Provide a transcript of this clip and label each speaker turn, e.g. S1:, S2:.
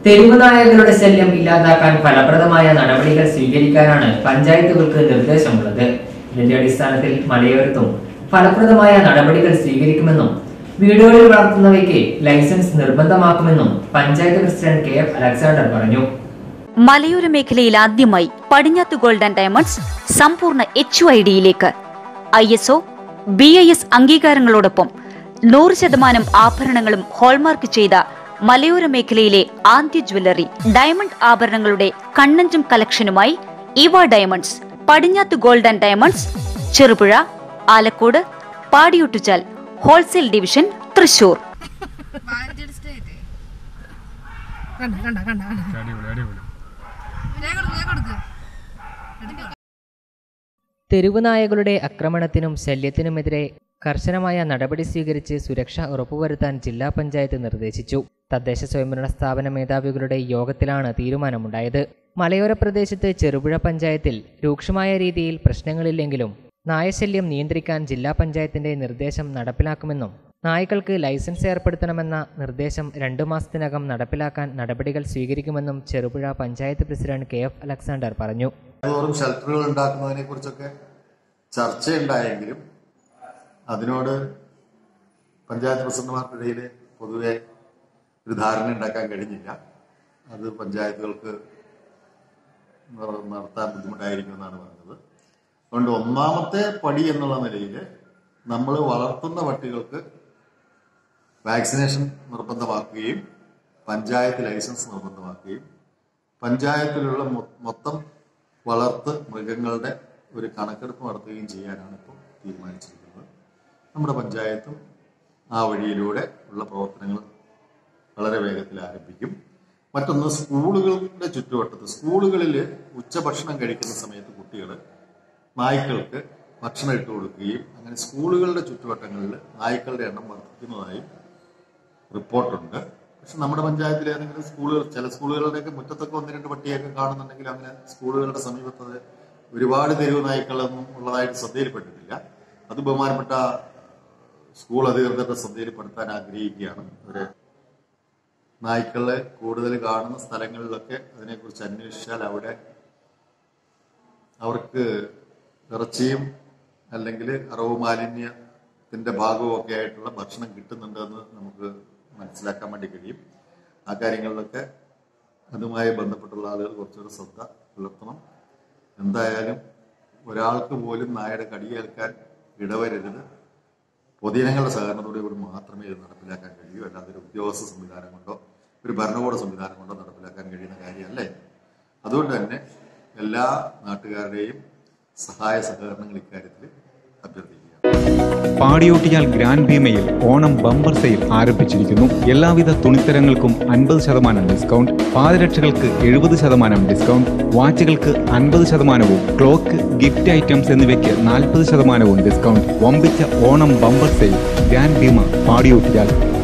S1: തെരുവ് നായകളുടെ ശല്യം ഇല്ലാതാക്കാൻ ഫലപ്രദമായ നടപടികൾ സ്വീകരിക്കാനാണ് പഞ്ചായത്തുകൾക്ക് നിർദ്ദേശമുള്ളത് ഇതിന്റെ അടിസ്ഥാനത്തിൽ മലയോരത്തും ഫലപ്രദമായ നടപടികൾ സ്വീകരിക്കുമെന്നും വീടുകളിൽ വളർത്തുന്നവയ്ക്ക് ലൈസൻസ് നിർബന്ധമാക്കുമെന്നും panchayat president K F Alexander പറഞ്ഞു
S2: മലയോര മേഖലയിൽ ആദ്യമായി പടിഞ്ഞാത്ത് ഗോൾഡ് ആൻഡ് ഡയമണ്ട്സ് സമ്പൂർണ്ണ എച്ച് ഐ ഡിയിലേക്ക് I S O B I S അംഗീകാരങ്ങളോടൊപ്പം നൂറ് ശതമാനം ആഭരണങ്ങളും ഹോൾമാർക്ക് ചെയ്ത മലയോര മേഖലയിലെ ആദ്യ ജ്വല്ലറി ഡയമണ്ട് ആഭരണങ്ങളുടെ കണ്ണഞ്ചും കളക്ഷനുമായി ഇവ diamonds Padinjath gold and diamonds Cherupuzha Alakode Padiyottuchal wholesale division Thrissur
S3: കണ്ട കണ്ട കണ്ട കണ്ട
S4: അടിപൊളി അടിപൊളി
S3: ഞാൻ കൊടുക്ക് ഞാൻ കൊടുക്ക്
S1: തെരുവ് നായകളുടെ ആക്രമണത്തിനും ശല്യത്തിനുമെതിരെ കർശനമായ നടപടി സ്വീകരിച്ച് സുരക്ഷ ഉറപ്പുവരുത്താൻ ജില്ലാ പഞ്ചായത്ത് നിർദ്ദേശിച്ചു തദ്ദേശ സ്വയംഭരണ സ്ഥാപന മേധാവികളുടെ യോഗത്തിലാണ് തീരുമാനമുണ്ടായത് മലയോര പ്രദേശത്ത് ചെറുപുഴ പഞ്ചായത്തിൽ രൂക്ഷമായ രീതിയിൽ പ്രശ്നങ്ങളില്ലെങ്കിലും നായശല്യം നിയന്ത്രിക്കാൻ ജില്ലാ പഞ്ചായത്തിന്റെ നിർദ്ദേശം നടപ്പിലാക്കുമെന്നും നായ്ക്കൾക്ക് ലൈസൻസ് ഏർപ്പെടുത്തണമെന്ന നിർദ്ദേശം രണ്ടു മാസത്തിനകം നടപ്പിലാക്കാൻ നടപടികൾ സ്വീകരിക്കുമെന്നും Cherupuzha panchayat president K F Alexander പറഞ്ഞു
S5: തോറും ഷെൽട്ടറുകൾ ഉണ്ടാക്കുന്നതിനെ കുറിച്ചൊക്കെ ചർച്ചയുണ്ടായെങ്കിലും അതിനോട് പഞ്ചായത്ത് പ്രസിഡന്റുമാർക്കിടയിൽ പൊതുവെ ഒരു ധാരണ ഉണ്ടാക്കാൻ കഴിഞ്ഞില്ല അത് പഞ്ചായത്തുകൾക്ക് നട- നടത്താൻ ബുദ്ധിമുട്ടായിരിക്കുമെന്നാണ് പറഞ്ഞത് അതുകൊണ്ട് ഒന്നാമത്തെ പടി എന്നുള്ള നിലയിൽ നമ്മൾ വളർത്തുന്ന പട്ടികൾക്ക് വാക്സിനേഷൻ നിർബന്ധമാക്കുകയും പഞ്ചായത്ത് ലൈസൻസ് നിർബന്ധമാക്കുകയും പഞ്ചായത്തിലുള്ള മൊ- മൊത്തം വളർത്ത് മൃഗങ്ങളുടെ ഒരു കണക്കെടുപ്പ് നടത്തുകയും ചെയ്യാനാണ് ഇപ്പോൾ തീരുമാനിച്ചിരിക്കുന്നത് നമ്മുടെ പഞ്ചായത്തും ആ വഴിയിലൂടെ ഉള്ള പ്രവർത്തനങ്ങൾ വളരെ വേഗത്തിൽ ആരംഭിക്കും മറ്റൊന്ന് സ്കൂളുകളുടെ ചുറ്റുവട്ടത്ത് സ്കൂളുകളിൽ ഉച്ചഭക്ഷണം കഴിക്കുന്ന സമയത്ത് കുട്ടികൾ നായ്ക്കൾക്ക് ഭക്ഷണം ഇട്ട് കൊടുക്കുകയും അങ്ങനെ സ്കൂളുകളുടെ ചുറ്റുവട്ടങ്ങളിൽ നായ്ക്കളുടെ എണ്ണം വർദ്ധിക്കുന്നതായും റിപ്പോർട്ടുണ്ട് പക്ഷെ നമ്മുടെ പഞ്ചായത്തിലെ ഏതെങ്കിലും സ്കൂളുകൾ ചില സ്കൂളുകളുടെയൊക്കെ മുറ്റത്തൊക്കെ ഒന്ന് രണ്ട് പട്ടിയൊക്കെ കാണുന്നുണ്ടെങ്കിൽ അങ്ങനെ സ്കൂളുകളുടെ സമീപത്ത് അത് ഒരുപാട് തെരുവ് നായ്ക്കളൊന്നും ഉള്ളതായിട്ട് ശ്രദ്ധയിൽപ്പെട്ടിട്ടില്ല അത് ബഹുമാനപ്പെട്ട സ്കൂൾ അധികൃതരുടെ ശ്രദ്ധയിൽപ്പെടുത്താൻ ആഗ്രഹിക്കുകയാണ് അവര് നായ്ക്കളെ കൂടുതൽ കാണുന്ന സ്ഥലങ്ങളിലൊക്കെ അതിനെക്കുറിച്ച് അന്വേഷിച്ചാൽ അവിടെ അവർക്ക് ഇറച്ചിയും അല്ലെങ്കിൽ അറവ് മാലിന്യത്തിന്റെ ഭാഗവും ഒക്കെ ആയിട്ടുള്ള ഭക്ഷണം കിട്ടുന്നുണ്ടെന്ന് നമുക്ക് മനസ്സിലാക്കാൻ വേണ്ടി കഴിയും ആ കാര്യങ്ങളിലൊക്കെ അതുമായി ബന്ധപ്പെട്ടുള്ള ആളുകൾ കുറച്ചുകൂടെ ശ്രദ്ധ പുലർത്തണം എന്തായാലും ഒരാൾക്ക് പോലും നായയുടെ കടിയേൽക്കാൻ ഇടവരരുത് പൊതുജനങ്ങളുടെ സഹകരണത്തോടെ കൂടി മാത്രമേ ഇത് നടപ്പിലാക്കാൻ കഴിയൂ അല്ലാതെ ഒരു ഉദ്യോഗസ്ഥ സംവിധാനം കൊണ്ടോ ഒരു ഭരണകൂട സംവിധാനം കൊണ്ടോ നടപ്പിലാക്കാൻ കഴിയുന്ന കാര്യമല്ല ഇത് അതുകൊണ്ട് തന്നെ എല്ലാ നാട്ടുകാരുടെയും സഹായ സഹകരണങ്ങൾ ഇക്കാര്യത്തിൽ അഭ്യർത്ഥിക്കുക
S4: പാടിയോട്ടിയാൽ ഗ്രാൻഡ് ഭീമയിൽ ഓണം ബമ്പർ സെയിൽ ആരംഭിച്ചിരിക്കുന്നു എല്ലാവിധ തുണിത്തരങ്ങൾക്കും അൻപത് ശതമാനം ഡിസ്കൗണ്ട് പാദരക്ഷകൾക്ക് എഴുപത് ശതമാനം ഡിസ്കൗണ്ട് വാച്ചുകൾക്ക് അൻപത് ശതമാനവും ക്ലോക്ക് ഗിഫ്റ്റ് ഐറ്റംസ് എന്നിവയ്ക്ക് നാൽപ്പത് ശതമാനവും ഡിസ്കൗണ്ട് വമ്പിച്ച Onam bumper sale grand Bhima പാടിയോട്ടിയാൽ